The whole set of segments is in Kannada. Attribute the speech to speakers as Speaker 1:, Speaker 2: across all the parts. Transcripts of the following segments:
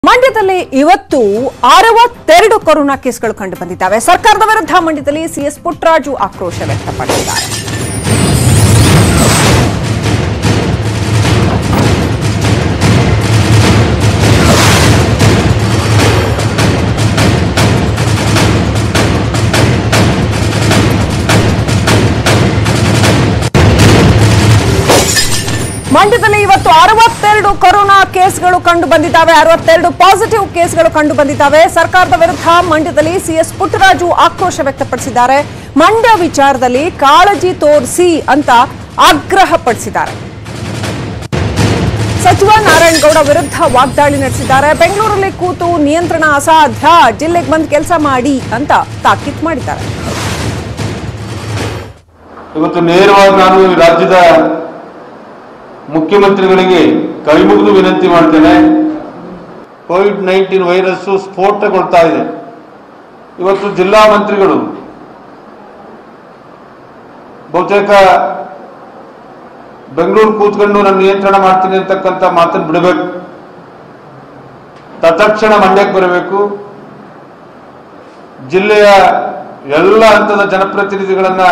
Speaker 1: ಮಂಡ್ಯದಲ್ಲಿ ಇವತ್ತು ಅರವತ್ತೆರಡು ಕೊರೋನಾ ಕೇಸ್ಗಳು ಕಂಡು ಬಂದಿದ್ದಾವೆ ಸರ್ಕಾರದ ವಿರುದ್ಧ ಮಂಡ್ಯದಲ್ಲಿ ಸಿಎಸ್ ಪುಟ್ಟರಾಜು ಆಕ್ರೋಶ ವ್ಯಕ್ತಪಡಿಸಿದ್ದಾರೆ ಮಂಡ್ಯದಲ್ಲಿ ಇವತ್ತು ಅರವತ್ತೆರಡು ಕೊರೋನಾ ಕೇಸ್ಗಳು ಕಂಡು ಬಂದಿದ್ದಾವೆ ಅರವತ್ತೆರಡು ಪಾಸಿಟಿವ್ ಕೇಸ್ಗಳು ಕಂಡು ಬಂದಿದ್ದಾವೆ ಸರ್ಕಾರದ ವಿರುದ್ಧ ಮಂಡ್ಯದಲ್ಲಿ ಸಿಎಸ್ ಪುಟ್ಟರಾಜು ಆಕ್ರೋಶ ವ್ಯಕ್ತಪಡಿಸಿದ್ದಾರೆ ಮಂಡ್ಯ ವಿಚಾರದಲ್ಲಿ ಕಾಳಜಿ ತೋರಿಸಿ ಅಂತ ಆಗ್ರಹಪಡಿಸಿದ್ದಾರೆ ಸಚಿವ ನಾರಾಯಣಗೌಡ ವಿರುದ್ಧ ವಾಗ್ದಾಳಿ ನಡೆಸಿದ್ದಾರೆ ಬೆಂಗಳೂರಲ್ಲಿ ಕೂತು ನಿಯಂತ್ರಣ ಅಸಾಧ್ಯ ಜಿಲ್ಲೆಗೆ ಬಂದು ಕೆಲಸ ಮಾಡಿ ಅಂತ ತಾಕೀತ್ ಮಾಡಿದ್ದಾರೆ
Speaker 2: ಇವತ್ತು ನೇರವಾಗಿ ನಾನು ಈ ರಾಜ್ಯದ ಮುಖ್ಯಮಂತ್ರಿಗಳಿಗೆ ಕೈಮುಗಿದು ವಿನಂತಿ ಮಾಡ್ತೇನೆ ಕೋವಿಡ್ ನೈನ್ಟೀನ್ ವೈರಸ್ಸು ಸ್ಫೋಟಗೊಳ್ತಾ ಇದೆ ಇವತ್ತು ಜಿಲ್ಲಾ ಮಂತ್ರಿಗಳು ಬಹುತೇಕ ಬೆಂಗಳೂರು ಕೂತ್ಕೊಂಡು ನಾನು ನಿಯಂತ್ರಣ ಮಾಡ್ತೀನಿ ಅಂತಕ್ಕಂಥ ಮಾತನ್ನು ಬಿಡಬೇಕು ತತ್ಕ್ಷಣ ಮಂಡ್ಯಕ್ಕೆ ಬರಬೇಕು ಜಿಲ್ಲೆಯ ಎಲ್ಲ ಹಂತದ ಜನಪ್ರತಿನಿಧಿಗಳನ್ನ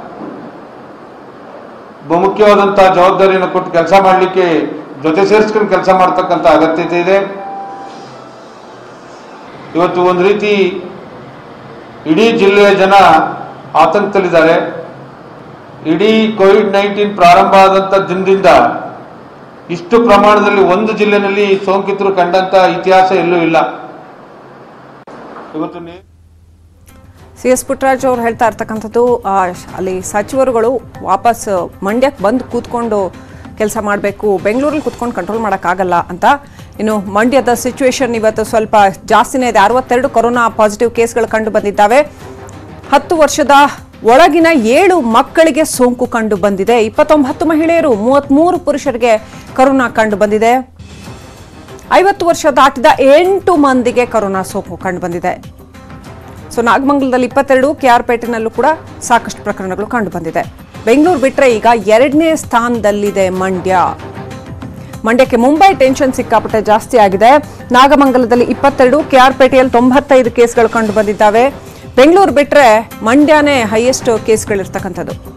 Speaker 2: ಬಹುಮುಖ್ಯವಾದಂತಹ ಜವಾಬ್ದಾರಿಯನ್ನು ಕೊಟ್ಟು ಕೆಲಸ ಮಾಡಲಿಕ್ಕೆ ಜೊತೆ ಸೇರಿಸ್ಕೊಂಡು ಕೆಲಸ ಮಾಡ್ತಕ್ಕಂಥ ಅಗತ್ಯತೆ ಇದೆ ಇವತ್ತು ಒಂದು ರೀತಿ ಇಡೀ ಜಿಲ್ಲೆಯ ಜನ ಆತಂಕದಲ್ಲಿದ್ದಾರೆ ಇಡೀ ಕೋವಿಡ್ ನೈನ್ಟೀನ್ ಪ್ರಾರಂಭ ಆದಂಥ ದಿನದಿಂದ ಇಷ್ಟು ಪ್ರಮಾಣದಲ್ಲಿ ಒಂದು ಜಿಲ್ಲೆನಲ್ಲಿ ಸೋಂಕಿತರು ಕಂಡಂತ ಇತಿಹಾಸ ಎಲ್ಲೂ ಇಲ್ಲ ಇವತ್ತು ನೇ-
Speaker 1: ಸಿ ಎಸ್ ಪುಟ್ಟರಾಜ್ ಅವರು ಹೇಳ್ತಾ ಇರ್ತಕ್ಕಂಥದ್ದು ಆ, ಅಲ್ಲಿ ಸಚಿವರುಗಳು ವಾಪಸ್ ಮಂಡ್ಯಕ್ಕೆ ಬಂದು ಕೂತ್ಕೊಂಡು ಕೆಲಸ ಮಾಡಬೇಕು ಬೆಂಗಳೂರಲ್ಲಿ ಕೂತ್ಕೊಂಡು ಕಂಟ್ರೋಲ್ ಮಾಡೋಕ್ಕಾಗಲ್ಲ ಅಂತ ಇನ್ನು ಮಂಡ್ಯದ ಸಿಚುವೇಶನ್ ಇವತ್ತು ಸ್ವಲ್ಪ ಜಾಸ್ತಿನೇ ಇದೆ ಅರವತ್ತೆರಡು ಕೊರೋನಾ ಪಾಸಿಟಿವ್ ಕೇಸ್ಗಳು ಕಂಡು ಬಂದಿದ್ದಾವೆ ಹತ್ತು ವರ್ಷದ ಒಳಗಿನ ಏಳು ಮಕ್ಕಳಿಗೆ ಸೋಂಕು ಕಂಡು ಬಂದಿದೆ ಇಪ್ಪತ್ತೊಂಬತ್ತು ಮಹಿಳೆಯರು ಮೂವತ್ತ್ಮೂರು ಪುರುಷರಿಗೆ ಕೊರೋನಾ ಕಂಡು ಬಂದಿದೆ ಐವತ್ತು ವರ್ಷ ದಾಟಿದ ಎಂಟು ಮಂದಿಗೆ ಕೊರೋನಾ ಸೋಂಕು ಕಂಡು ಬಂದಿದೆ ಸೊ ನಾಗಮಂಗಲದಲ್ಲಿ ಇಪ್ಪತ್ತೆರಡು ಕೆಆರ್ಪೇಟೆನಲ್ಲೂ ಕೂಡ ಸಾಕಷ್ಟು ಪ್ರಕರಣಗಳು ಕಂಡು ಬಂದಿದೆ ಬೆಂಗಳೂರು ಬಿಟ್ಟರೆ ಈಗ ಎರಡನೇ ಸ್ಥಾನದಲ್ಲಿದೆ ಮಂಡ್ಯ ಮಂಡ್ಯಕ್ಕೆ ಮುಂಬೈ ಟೆನ್ಷನ್ ಸಿಕ್ಕಾಪಟ್ಟೆ ಜಾಸ್ತಿ ಆಗಿದೆ ನಾಗಮಂಗಲದಲ್ಲಿ ಇಪ್ಪತ್ತೆರಡು ಕೆಆರ್ಪೇಟೆಯಲ್ಲಿ ತೊಂಬತ್ತೈದು ಕೇಸ್ಗಳು ಕಂಡು ಬಂದಿದ್ದಾವೆ ಬೆಂಗಳೂರು ಬಿಟ್ಟರೆ ಮಂಡ್ಯನೇ ಹೈಯೆಸ್ಟ್ ಕೇಸ್ಗಳಿರ್ತಕ್ಕಂಥದ್ದು